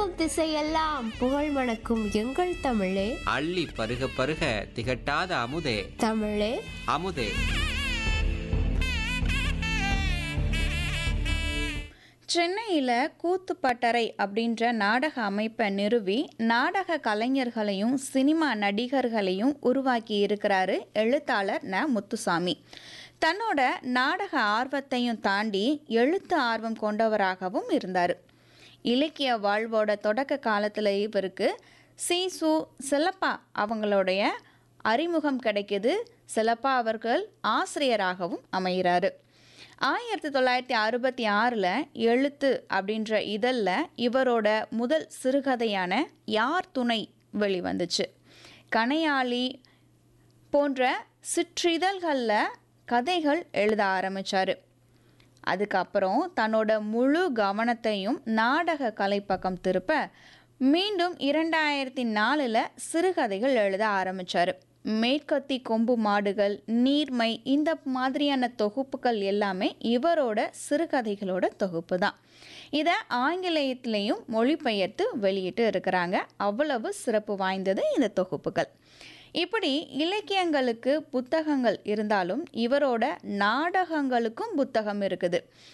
போகும் திசையெல்லாம் புகழ் மணக்கும் எங்கள் தமிழே அள்ளி பருக பருக திகட்டாத அமுதே தமிழே அமுதே சென்னையில் கூத்துப்பட்டறை அப்படின்ற நாடக அமைப்பை நிறுவி நாடக கலைஞர்களையும் சினிமா நடிகர்களையும் உருவாக்கி இருக்கிறாரு எழுத்தாளர் ந முத்துசாமி தன்னோட நாடக ஆர்வத்தையும் தாண்டி எழுத்து ஆர்வம் கொண்டவராகவும் இருந்தார் இலக்கிய வாழ்வோட தொடக்க காலத்தில் இவருக்கு சீசு சிலப்பா அவங்களுடைய அறிமுகம் கிடைக்குது சிலப்பா அவர்கள் ஆசிரியராகவும் அமைகிறாரு ஆயிரத்தி தொள்ளாயிரத்தி அறுபத்தி ஆறில் எழுத்து அப்படின்ற இதழில் இவரோட முதல் சிறுகதையான யார் துணை வெளிவந்துச்சு கனையாளி போன்ற சிற்றிதழ்களில் கதைகள் எழுத ஆரம்பித்தார் அதுக்கப்புறம் தன்னோட முழு கவனத்தையும் நாடக கலை பக்கம் திருப்ப மீண்டும் இரண்டாயிரத்தி நாலில் சிறுகதைகள் எழுத ஆரம்பித்தார் மேற்கத்தி கொம்பு மாடுகள் நீர்மை இந்த மாதிரியான தொகுப்புகள் எல்லாமே இவரோட சிறுகதைகளோட தொகுப்பு தான் இதை ஆங்கிலேயத்திலையும் மொழிபெயர்த்து வெளியிட்டு இருக்கிறாங்க அவ்வளவு சிறப்பு வாய்ந்தது இந்த தொகுப்புகள் இப்படி இலக்கியங்களுக்கு புத்தகங்கள் இருந்தாலும் இவரோட நாடகங்களுக்கும் புத்தகம் இருக்குது